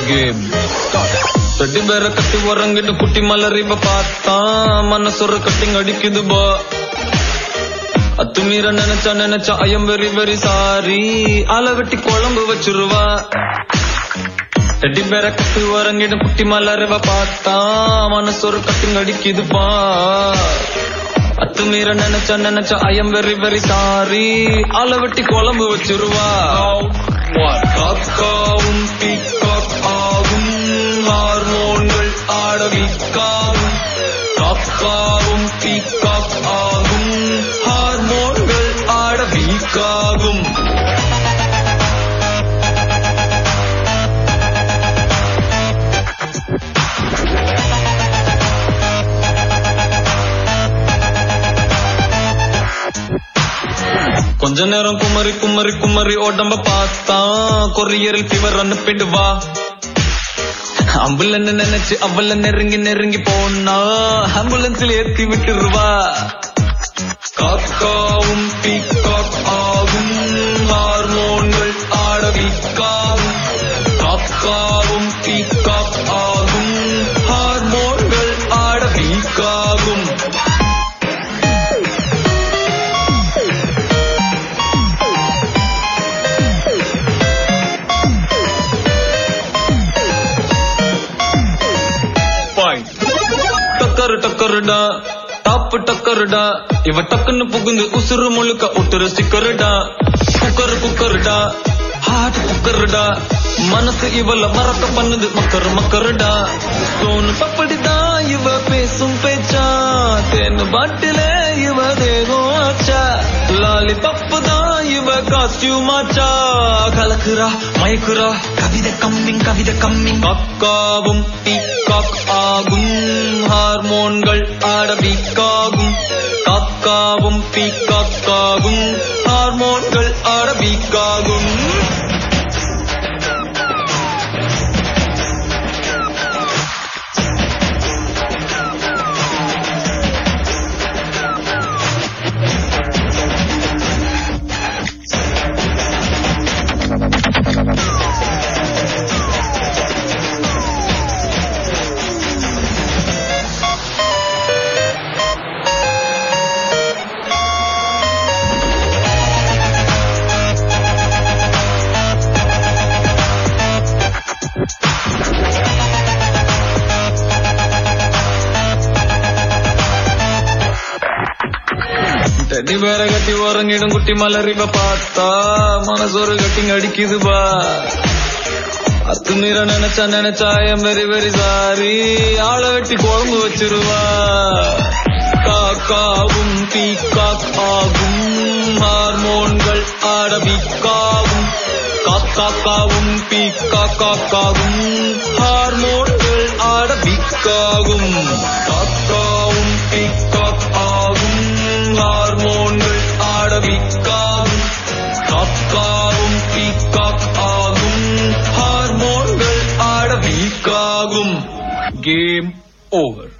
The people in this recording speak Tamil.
கேம் தட்டி பேர கட்டி உறங்கிட்டு குட்டி மலரிவ பார்த்தான் மனசொரு கட்டிங் அடிக்குது பா அத்துமீற நினைச்சா நினைச்சா ஐயம் வெரி வெரி சாரி ஆளை வெட்டி குழம்பு வச்சிருவா தட்டி பேர கட்டி உறங்கிட்டு குட்டி மலரிவ பார்த்தான் மனசொரு கட்டிங் அடிக்குது பா அத்துமீற நினைச்சா நினைச்சா ஐயம் வெரி வெரி சாரி ஆளை வெட்டி குழம்பு வச்சிருவா காக்காவும் பீகாக் ஆகும் ஹார்மோன்கள் ஆட வீக்காகும் காக்காவும் பீகாக் ஆகும் ஹார்மோன்கள் ஆட வீக்காகும் கொஞ்ச நேரம் குமரி குமரி குமரி உடம்ப பார்த்தான் கொரியரில் ஃபீவர் அனுப்பிட்டு வா அம்புலன்னு நினைச்சு அவள நெருங்கி நெருங்கி போனா ஆம்புலன்ஸ்ல ஏத்தி விட்டுருவா காக்காவும் பீகாக் ஆகும் ஹார்மோன்கள் ஆட வீக்காகும் காக்காவும் பீகாக் ஆகும் ஹார்மோன்கள் ஆட வீக்காகும் பாய் டக்கரு டக்கருடா டாப்பு டக்கருடா இவ டக்குன்னு புகுந்து உசுறு முழுக்க ஒட்டுற ஸ்டிக்கருடா குக்கரு குக்கருடா ஹார்ட் குக்கருடா மனசு இவள மறக்க பண்ணுது மக்கரு மக்கருடா சோனு பப்படிதான் இவ பேசும் பேச்சா தேனு பாட்டிலே இவ தேகம் ஆச்சா லாலி பப்பு தான் இவ காஸ்டியூம் ஆச்சா கலக்குறா மயக்குறா கவிதை கம்மிங் கவிதை கம்மிங் அக்காவும் பீகாக் ஆகும் ஹார்மோன்கள் ஆட வீக்காகும் காக்காவும் பீகாக் ஆகும் ஹார்மோன்கள் ஆட வீக்காகும் தடி வேற கட்டி உறங்கிடும் குட்டி மலரிவ பார்த்தா மனசொரு கட்டிங் அடிக்குது பா அத்து மீற நினைச்சா நினைச்சா என் வெரி வெரி சாரி ஆளை வெட்டி குழம்பு வச்சிருவா காக்காவும் பீகாக் ஆகும் ஹார்மோன்கள் ஆட வீக்காகும் காக்காக்காவும் பீகாக்காக்காகும் ஹார்மோன்கள் ஆட வீக்காகும் காக்காவும் பீகாக் ஆகும் ஹார்மோன்கள் ஆட வீக்காகும் காக்காவும் பீகாக் ஆகும் ஹார்மோன்கள் ஆட வீக்காகும் கேம் ஓவர்